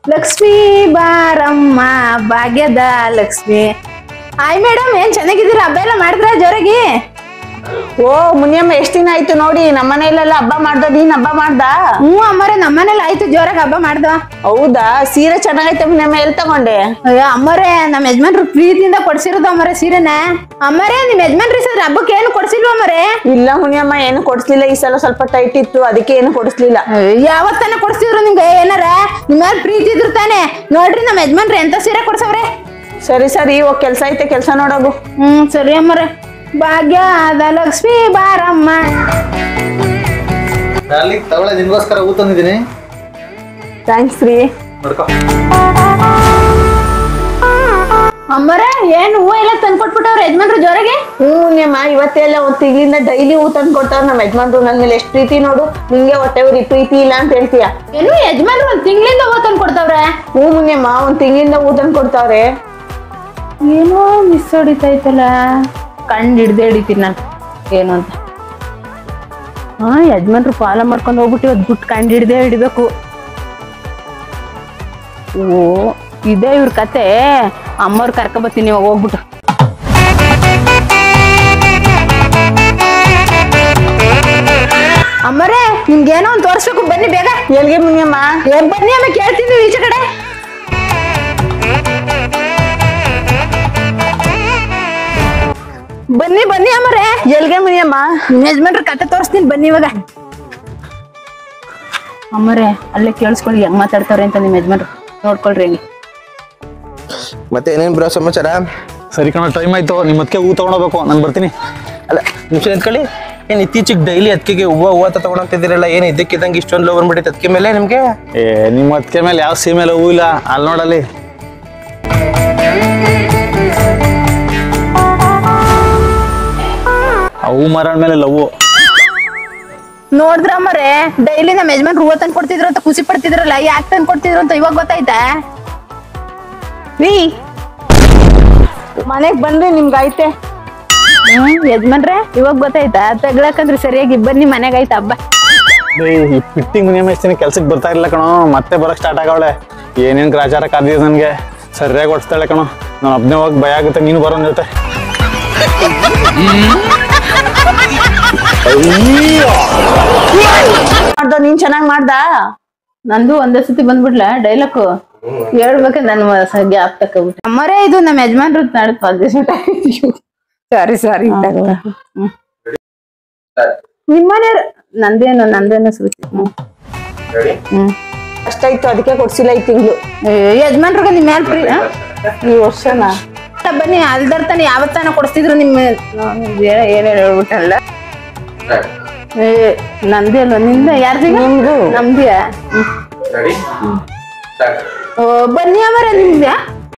ಲಕ್ಷ್ಮೀ ಬಾರಮ್ಮ ಭಾಗ್ಯದ Lakshmi hi madam ಏನ್ ಚೆನ್ನಾಗಿದ್ದೀರಾ ಹಬ್ಬ ಎಲ್ಲ ಮಾಡಿದ್ರ ಜೋರಾಗಿ ಓ ಮುನಿಯಮ್ಮ ಎಷ್ಟ್ ದಿನ ಆಯ್ತು ನೋಡಿ ನಮ್ಮನೆಯಲ್ಲೆಲ್ಲ ಹಬ್ಬ ಮಾಡ್ದ ನೀನ್ ಹಬ್ಬ ಮಾಡ್ದ ಹ್ಞೂ ಅಮ್ಮರೇ ನಮ್ಮನೇಲಿ ಆಯ್ತು ಜೋರಾಗಿ ಹಬ್ಬ ಮಾಡ್ದ ಹೌದಾ ಸೀರೆ ಚೆನ್ನಾಗೈತೆ ಮುನಿಯಮ್ಮ ಎಲ್ ತಗೊಂಡೆ ಅಯ್ಯೋ ಅಮ್ಮರೇ ನಮ್ಮ ಯಜಮಾನ್ರು ಪ್ರೀತಿಯಿಂದ ಕೊಡ್ಸಿರೋದು ಅಮ್ಮರೇ ಸೀರೆನ ಅಮ್ಮರೇ ನಿಮ್ ಯಜಮಾನ್ರು ಈ ಸಲ ಹಬ್ಬಕ್ಕೆ ಏನು ಕೊಡ್ಸಿಲ್ವ ಅಮ್ಮರೇ ಇಲ್ಲ ಮುನಿಯಮ್ಮ ಏನು ಕೊಡ್ಸ್ಲಿಲ್ಲ ಈ ಸಲ ಸ್ವಲ್ಪ ಟೈಟ್ ಇತ್ತು ಅದಕ್ಕೆ ಏನು ಕೊಡಿಸ್ಲಿಲ್ಲ ಯಾವತ್ತಾನ ಕೊಡ್ಸಿದ್ರು ನಿಮ್ಗೆ ಏನಾರ ನಿಮ್ಮ ಮೇಲೆ ಪ್ರೀತಿ ಇದ್ರು ತಾನೆ ನೋಡ್ರಿ ನಮ್ಮ ಯಜಮಾನ್ರು ಎಂತ ಸೀರೆ ಕೊಡ್ಸವ್ರೆ ಸರಿ ಸರಿ ಇವಾಗ ಕೆಲ್ಸ ಐತೆ ಕೆಲ್ಸ ನೋಡೋಗು ಹ್ಮ್ ಸರಿ ಅಮ್ಮರೇ ಭಾಗ್ಯದ ಲಕ್ಷ್ಮೀ ಬಾರಮ್ಮ ಡಾರ್ಲಿಂಗ್ ತಗೊಳ್ಳೆ ನಿನ್ಗೋಸ್ಕರ ಊ ತಂದಿದ್ದೀನಿ ಥ್ಯಾಂಕ್ಸ್ ರೀ ನೋಡ್ಕೊ ಅಮ್ಮರೇ ಏನ್ ಹೂವ ಎಲ್ಲ ತಂದ್ಕೊಟ್ಬಿಟ್ಟವ್ರ ಯಜಮಾನ್ರು ಜೋರಾಗಿ ಹ್ಞೂ ಮುನಿಯಮ್ಮ ಇವತ್ತೆಲ್ಲ ಒಂದ್ ತಿಂಗಳಿಂದ ಡೈಲಿ ಹೂ ತಂದು ಕೊಡ್ತಾರ ನಮ್ಮ ಯಜಮಾನ್ರು ನನ್ ಮೇಲೆ ಎಷ್ಟು ಪ್ರೀತಿ ನೋಡು ನಿಂಗೆ ಹೊಟ್ಟೆ ಉರಿ ಪ್ರೀತಿ ಇಲ್ಲ ಅಂತ ಹೇಳ್ತೀಯ ಏನು ಯಜಮಾನ್ರು ಒಂದ್ ತಿಂಗಳಿಂದ ಹೂವ ತಂದ್ಕೊಡ್ತಾವ್ರೆ ಹ್ಞೂ ಮುನಿಯಮ್ಮ ಒಂದ್ ತಿಂಗಳಿಂದ ಹೂ ತಂದು ಕೊಡ್ತಾವ್ರೆ ಏನೋ ಮಿಸ್ ಹೊಡಿತೈತಲ್ಲ ಕಂಡು ಹಿಡ್ದೆ ಹಿಡಿತೀನಿ ನಾನು ಏನು ಅಂತ ಹಾ ಯಜಮಾನ್ರು ಫಾಲೋ ಮಾಡ್ಕೊಂಡು ಹೋಗ್ಬಿಟ್ಟು ಇವತ್ತು ಗುಟ್ಟು ಕಂಡು ಹಿಡ್ದೆ ಹಿಡಿಬೇಕು ಓ ಇದೇ ಇವ್ರ ಕತೆ ಅಮ್ಮವ್ರು ಕರ್ಕೊಬತ್ತೀನಿ ಇವಾಗ ಹೋಗ್ಬಿಟ್ಟು ಅಮ್ಮರೇ ನಿಮ್ಗೇನೋ ಒಂದು ತೋರಿಸ್ಬೇಕು ಬನ್ನಿ ಬೇಗ ಎಲ್ಗೆ ಮುನಿಯಮ್ಮ ಏ, ಬನ್ನಿ ಅಮ್ಮ ಕೇಳ್ತಿದ್ವಿ ಈಚೆ ಕಡೆ ಬನ್ನಿ ಬನ್ನಿ ಅಮ್ಮರೇ ಎಲ್ಗೆ ಮುನಿಯಮ್ಮ ನಿಮ್ ಯಜಮಾನ್ರ ಕತೆ ತೋರಿಸ್ತೀನಿ ಬನ್ನಿ ಇವಾಗ ಅಮ್ಮರೇ ಅಲ್ಲೇ ಕೇಳಿಸ್ಕೊಳ್ಳಿ ಹೆಂಗ್ ಮಾತಾಡ್ತಾವ್ರೆ ಅಂತ ನಿಮ್ ಯಜಮಾನ್ರು ನೋಡ್ಕೊಳ್ರಿ ಹಂಗೆ ಮತ್ತೆ ಏನೇನ್ ಬ್ರೋ ಸಮಾಚಾರ ಸರಿ ಕಣ ಟೈಮ್ ಆಯ್ತು ನಿಮ್ಮ ಅದಕ್ಕೆ ಹೂ ತಗೊಂಡೋಗ್ಬೇಕು ನಾನು ಬರ್ತೀನಿ ಅಲ್ಲ ನಿಮಿಷ ನಿಂತ್ಕೊಳ್ಳಿ ಏನ್ ಇತ್ತೀಚೆಗೆ ಡೈಲಿ ಅದಕ್ಕೆ ಹೂವ ಹೂವ ತಗೊಂಡೋಗ್ತಿದ್ದೀರಲ್ಲ ಏನ್ ಇದ್ದಕ್ಕಿದ್ದಂಗೆ ಇಷ್ಟೊಂದು ಲೋ ಬಂದ್ಬಿಟ್ಟೈತೆ ಅದಕ್ಕೆ ಮೇಲೆ ನಿಮ್ಗೆ ಏ ನಿಮ್ಮ ಅದಕ್ಕೆ ಮೇಲೆ ಯಾವ ಸೀಮೆಲೆ ಹೂ ಇಲ್ಲ ಅಲ್ಲಿ ನೋಡಲ್ಲಿ ಆ ಹೂ ಮರ ಮೇಲೆ ಲವ್ ನೋಡಿದ್ರ ಅಮ್ಮರೇ ಡೈಲಿ ನಮ್ಮ ಯಜಮಾನ್ ಹೂವ ತಂದು ಕೊಡ್ತಿದ್ರು ಅಂತ ಖುಷಿ ಪಡ್ತಿದ್ರಲ್ಲ ಯಾಕೆ ತಂದು ಕೊಡ್ತಿದ್ರು ಅಂತ ಇವಾಗ ಗೊತ್ತಾಯ್ತಾ ರೀ ಮನೆಗ್ ಬಂದ್ರೆ ನಿಮ್ಗಾಯ್ತೆ ಹ್ಮ್ ಯಜಮಾನ್ರೆ ಇವಾಗ ಗೊತ್ತಾಯ್ತಾ ತಗ್ಲಾಕಂದ್ರೆ ಸರಿಯಾಗಿ ಬನ್ನಿ ಮನೆಗೆ ಆಯ್ತಾ ಹಬ್ಬ ಈ ಪಿಟ್ಟಿ ಮುನಿಯ ಮೇಸ್ತೀನಿ ಕೆಲ್ಸಕ್ಕೆ ಬರ್ತಾ ಇರಲಿಲ್ಲ ಕಣೋ ಮತ್ತೆ ಬರಕ್ ಸ್ಟಾರ್ಟ್ ಆಗವಳೆ ಏನೇನ್ ಗ್ರಾಚಾರ ಕಾದಿದೆ ನನಗೆ ಸರಿಯಾಗಿ ಓಡಿಸ್ತಾಳೆ ಕಣೋ ನಾನು ಒಬ್ಬನೇ ಹೋಗಿ ಭಯ ಆಗುತ್ತೆ ನೀನು ಬರೋ ನನ್ ಜೊತೆ ಮಾಡ್ದ ನೀನ್ ಚೆನ್ನಾಗ್ ಮಾಡ್ದ ನಂದು ಒಂದೇ ಸತಿ ಬಂದ್ಬಿಡ್ಲ ಡೈಲಾಗು ಹೇಳ್ಬೇಕು ನನ್ ಗ್ಯಾಪ್ ತಕೊಬಿಟ್ಟೆ ಅಮ್ಮರೇ ಇದು ನಮ್ಮ ಯಜಮಾನ್ರು ಸಾರಿ ಸಾರಿ ನಿಮ್ಮನೆಯವ್ರು ನಂದೇನು ನಂದೇನು ಶ್ರುತಿ ಹ್ಮ್ ಹ್ಮ್ ಅಷ್ಟ ಇತ್ತು ಅದಕ್ಕೆ ಕೊಡ್ಸಿಲ್ಲ ಈ ತಿಂಗಳು ಏ, ಯಜಮಾನ್ರಿಗೆ ನಿಮ್ಮ ಮೇಲೆ ಪ್ರೀ ಆ? ಈ ವರ್ಷನ ಬನ್ನಿ ಅಲ್ದರ್ ತಾನೆ ಯಾವತ್ತಾನ ಕೊಡಿಸ್ತಿದ್ರು ನಿಮ್ಮ ಏನೇನು ಹೇಳ್ಬಿಟ್ಟಲ್ಲ ಏ ನಂದೇ ಅಲ್ವಾ ನಿಂದ ಯಾರ್ದು ನಿಮ್ದು. ನಮ್ದ್ಯಾ ಹ್ಮ್. ಓ ಬನ್ನಿ ಅವರ ನಿಮ್ದ್ಯಾ